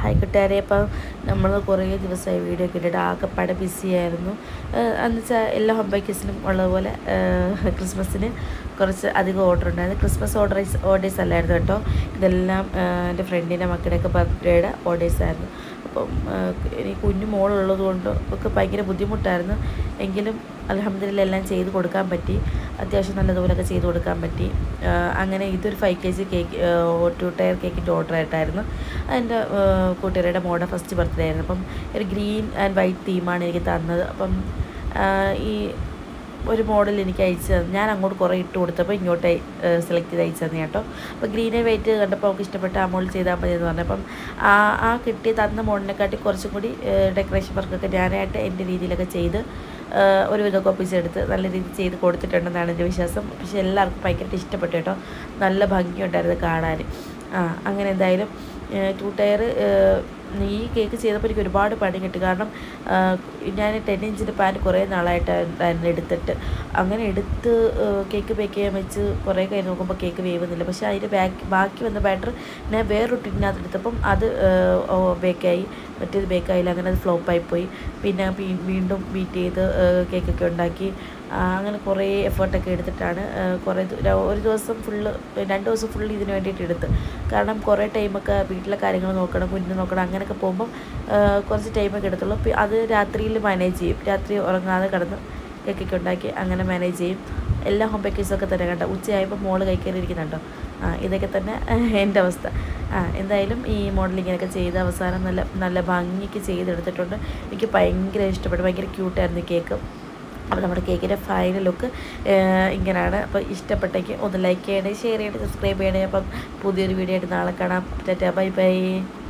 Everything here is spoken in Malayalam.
ഹായ് കൂട്ടുകാരെ അപ്പം നമ്മൾ കുറേ ദിവസമായി വീഡിയോ ഒക്കെ ഇട്ടിട്ട് ആകെപ്പാടെ ബിസി ആയിരുന്നു എന്ന് വെച്ചാൽ എല്ലാ ഹോം ബേക്കേഴ്സിനും ഉള്ളതുപോലെ ഏഹ്, ക്രിസ്മസിന് കുറച്ച് അധികം ഓർഡർ ഉണ്ടായിരുന്നു ക്രിസ്മസ് ഓർഡേഴ്സ് ഓർഡേഴ്സ് അല്ലായിരുന്നു കേട്ടോ ഇതെല്ലാം ഏഹ്, എൻ്റെ ഫ്രണ്ടിൻ്റെ മക്കളുടെയൊക്കെ ബർത്ത്ഡേയുടെ ഓർഡേഴ്സ് ആയിരുന്നു അപ്പം ഏഹ്, എനിക്ക് കുഞ്ഞു മോളുള്ളത് കൊണ്ട് ഒക്കെ ഭയങ്കര ബുദ്ധിമുട്ടായിരുന്നു എങ്കിലും അലഹമ്മദില്ല എല്ലാം ചെയ്ത് കൊടുക്കാൻ പറ്റി അത്യാവശ്യം നല്ലതുപോലെയൊക്കെ ചെയ്ത് കൊടുക്കാൻ പറ്റി ആഹ് അങ്ങനെ ഇതൊരു five K G cake two tier കേക്കിൻ്റെ ഓർഡർ ആയിട്ടായിരുന്നു എൻ്റെ കൂട്ടുകാരുടെ മോടെ ഫസ്റ്റ് ബർത്ത്ഡേ ആയിരുന്നു അപ്പം ഒരു ഗ്രീൻ ആൻഡ് വൈറ്റ് തീമാണ് എനിക്ക് തന്നത് അപ്പം ആഹ് ഈ ഒരു മോഡൽ എനിക്ക് അയച്ചു തന്നു ഞാൻ അങ്ങോട്ട് കുറേ ഇട്ട് കൊടുത്തപ്പോൾ ഇങ്ങോട്ട് സെലക്ട് ചെയ്ത് അയച്ചു തന്നെ കേട്ടോ അപ്പോൾ ഗ്രീൻ ആൻഡ് വൈറ്റ് കണ്ടപ്പോൾ അവൾക്ക് ഇഷ്ടപ്പെട്ട ആ മോഡൽ ചെയ്താൽ മതി എന്ന് പറഞ്ഞപ്പം ആ ആ കിട്ടിയ തന്ന മോഡലിനെക്കാട്ടി കുറച്ചും കൂടി ഡെക്കറേഷൻ വർക്കൊക്കെ ഞാനായിട്ട് എൻ്റെ രീതിയിലൊക്കെ ചെയ്ത് ഏഹ് ഒരുവിധമൊക്കെ ഒപ്പിച്ചെടുത്ത് നല്ല രീതിയിൽ ചെയ്ത് കൊടുത്തിട്ടുണ്ടെന്നാണ് എൻ്റെ വിശ്വാസം പക്ഷേ എല്ലാവർക്കും ഭയങ്കരമായിട്ട് ഇഷ്ടപ്പെട്ടു കേട്ടോ നല്ല ഭംഗിയുണ്ടായിരുന്നു കാണാൻ ആ അങ്ങനെ എന്തായാലും ടു ടയർ ഈ കേക്ക് ചെയ്തപ്പോൾ എനിക്ക് ഒരുപാട് പണി കിട്ടി കാരണം ആ, ഞാൻ ടെൻ ഇഞ്ചിൻ്റെ പാൻ കുറേ നാളായിട്ടായിരുന്നു എടുത്തിട്ട് അങ്ങനെ എടുത്ത് ആ, കേക്ക് ബേക്ക് ചെയ്യാൻ വെച്ച് കുറേ കഴിഞ്ഞ് നോക്കുമ്പോൾ കേക്ക് വേവുന്നില്ല പക്ഷേ അതിൻ്റെ ബാക്കി ബാക്കി വന്ന ബാറ്റർ ഞാൻ വേറൊരു ടിന്നിനകത്ത് എടുത്തപ്പം അത് ബേക്കായി മറ്റേത് ബേക്കായില്ല അങ്ങനെ അത് ഫ്ലോപ്പായി പോയി പിന്നെ വീ- വീണ്ടും ബീറ്റ് ചെയ്ത് കേക്കൊക്കെ ഉണ്ടാക്കി ആ, അങ്ങനെ കുറേ എഫേർട്ടൊക്കെ എടുത്തിട്ടാണ് ആ, കുറേ ദി- ര- ഒരു ദിവസം ഫുള്ള് രണ്ട് ദിവസം ഫുള്ള് ഇതിന് വേണ്ടിയിട്ട് എടുത്ത് കാരണം കുറേ ടൈമൊക്കെ വീട്ടിലെ കാര്യങ്ങൾ നോക്കണം കുഞ്ഞിനെ നോക്കണം അങ്ങനെയൊക്കെ പോകുമ്പം ആ, കുറച്ച് ടൈമൊക്കെ എടുത്തുള്ളൂ പി- അത് രാത്രിയിൽ മാനേജ് ചെയ്യും രാത്രി ഉറങ്ങാതെ കിടന്ന് കേക്കൊക്കെ ഉണ്ടാക്കി അങ്ങനെ മാനേജ് ചെയ്യും എല്ലാ ഹോം ബേക്കേഴ്സൊക്കെ തന്നെ കണ്ട ഉച്ചയായപ്പോൾ മോള് കൈ കയറിയിരിക്കുന്നുണ്ടോ ആ ഇതൊക്കെ തന്നെ എൻ്റെ അവസ്ഥ ആ എന്തായാലും ഈ മോഡലിങ്ങനെയൊക്കെ ചെയ്ത് അവസാനം നല്ല നല്ല ഭംഗിക്ക് ചെയ്തെടുത്തിട്ടുണ്ട് എനിക്ക് ഭയങ്കര ഇഷ്ടപ്പെട്ടു ഭയങ്കര ക്യൂട്ടായിരുന്നു ഈ കേക്ക് അപ്പോൾ നമ്മുടെ കേക്കിൻ്റെ ഫൈനൽ ലുക്ക് ഇങ്ങനെയാണ് അപ്പോൾ ഇഷ്ടപ്പെട്ടെങ്കിൽ ഒന്ന് ലൈക്ക് ചെയ്യണേ ഷെയർ ചെയ്യണേ സബ്സ്ക്രൈബ് ചെയ്യണേ അപ്പം പുതിയൊരു വീഡിയോ ആയിട്ട് നാളെ കാണാം ടാറ്റാ ബൈ ബൈ